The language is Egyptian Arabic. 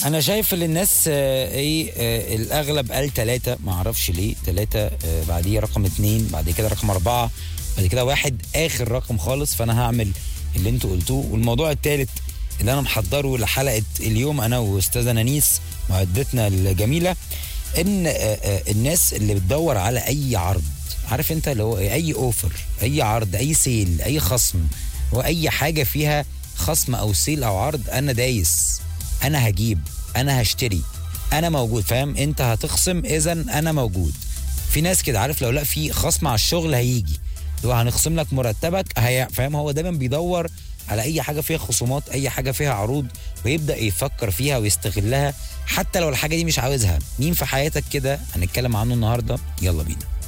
انا شايف ان الناس آه، ايه آه، الاغلب قال ثلاثة ما اعرفش ليه ثلاثة آه، بعديه رقم اتنين بعد كده رقم اربعة بعد كده واحد اخر رقم خالص فانا هعمل اللي انتوا قلتوه والموضوع الثالث اللي انا محضره لحلقة اليوم انا واستاذة نانيس معدتنا الجميلة ان آه، آه، الناس اللي بتدور على اي عرض عارف انت اللي هو إيه؟ اي اوفر اي عرض اي سيل اي خصم واي حاجه فيها خصم او سيل او عرض انا دايس انا هجيب انا هشتري انا موجود فاهم انت هتخصم اذا انا موجود في ناس كده عارف لو لا في خصم على الشغل هيجي لو هنخصم لك مرتبك هي فاهم هو دايما بيدور على اي حاجه فيها خصومات اي حاجه فيها عروض ويبدا يفكر فيها ويستغلها حتى لو الحاجه دي مش عاوزها مين في حياتك كده هنتكلم عنه النهارده يلا بينا